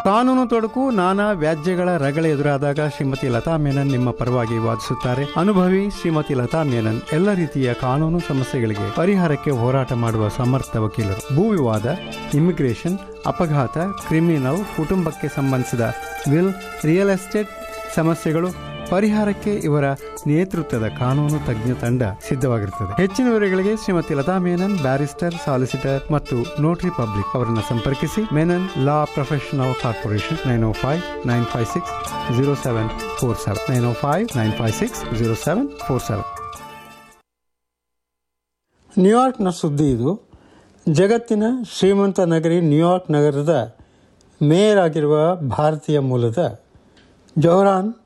ಕಾನೂನು ತೊಡಕು ನಾನಾ ವ್ಯಾಜ್ಯಗಳ ರಗಳೆ ಎದುರಾದಾಗ ಶ್ರೀಮತಿ ಲತಾ ಮೇನನ್ ನಿಮ್ಮ ಪರವಾಗಿ ವಾದಿಸುತ್ತಾರೆ ಅನುಭವಿ ಶ್ರೀಮತಿ ಲತಾ ಮೇನನ್ ಎಲ್ಲ ರೀತಿಯ ಕಾನೂನು ಸಮಸ್ಯೆಗಳಿಗೆ ಪರಿಹಾರಕ್ಕೆ ಹೋರಾಟ ಮಾಡುವ ಸಮರ್ಥ ವಕೀಲರು ಭೂ ವಿವಾದ ಇಮಿಗ್ರೇಷನ್ ಅಪಘಾತ ಕ್ರಿಮಿನಲ್ ಕುಟುಂಬಕ್ಕೆ ಸಂಬಂಧಿಸಿದ ವಿಲ್ ರಿಯಲ್ ಎಸ್ಟೇಟ್ ಸಮಸ್ಯೆಗಳು ಪರಿಹಾರಕ್ಕೆ ಇವರ ನೇತೃತ್ವದ ಕಾನೂನು ತಜ್ಞ ತಂಡ ಸಿದ್ಧವಾಗಿರುತ್ತದೆ ಹೆಚ್ಚಿನ ವಿವರಗಳಿಗೆ ಶ್ರೀಮತಿ ಲತಾ ಮೇನನ್ ಬ್ಯಾರಿಸ್ಟರ್ ಸಾಲಿಸಿಟರ್ ಮತ್ತು ನೋಟರಿ ಪಬ್ಲಿಕ್ ಅವರನ್ನು ಸಂಪರ್ಕಿಸಿ Menon law professional corporation nine O five nine five six zero seven four seven nine O five nine five six zero seven four seven ನ್ಯೂಯಾರ್ಕ್ನ ಸುದ್ದಿ ಇದು ಜಗತ್ತಿನ ಶ್ರೀಮಂತ ನಗರಿ ನ್ಯೂಯಾರ್ಕ್ ನಗರದ ಮೇಯರ್ ಆಗಿರುವ ಭಾರತೀಯ ಮೂಲದ ಜೋಹರಾನ್